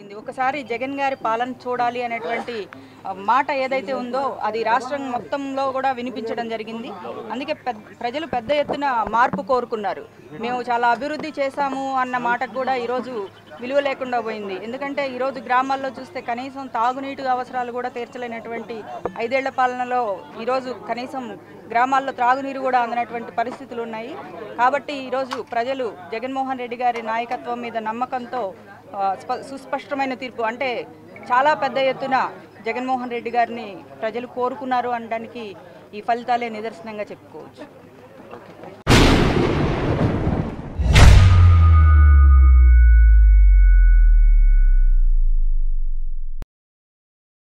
జరిగింది ఒకసారి జగన్ గారి పాలన చూడాలి అనేటువంటి ఆ, మాట ఏదైతే ఉందో అది రాష్ట్రం మొత్తంలో కూడా వినిపించడం జరిగింది అందుకే పెద్ద ప్రజలు పెద్ద ఎత్తున మార్పు కోరుకున్నారు మేము చాలా అభివృద్ధి చేశాము అన్న మాటకు కూడా ఈరోజు విలువ లేకుండా పోయింది ఎందుకంటే ఈరోజు గ్రామాల్లో చూస్తే కనీసం తాగునీటి అవసరాలు కూడా తీర్చలేనటువంటి ఐదేళ్ల పాలనలో ఈరోజు కనీసం గ్రామాల్లో త్రాగునీరు కూడా అందనటువంటి పరిస్థితులు ఉన్నాయి కాబట్టి ఈరోజు ప్రజలు జగన్మోహన్ రెడ్డి గారి నాయకత్వం మీద నమ్మకంతో ఆ, స్ప- సుస్పష్టమైన తీర్పు అంటే చాలా పెద్ద ఎత్తున జగన్మోహన్ రెడ్డి గారిని ప్రజలు కోరుకున్నారు అనడానికి ఈ ఫలితాలే నిదర్శనంగా చెప్పుకోవచ్చు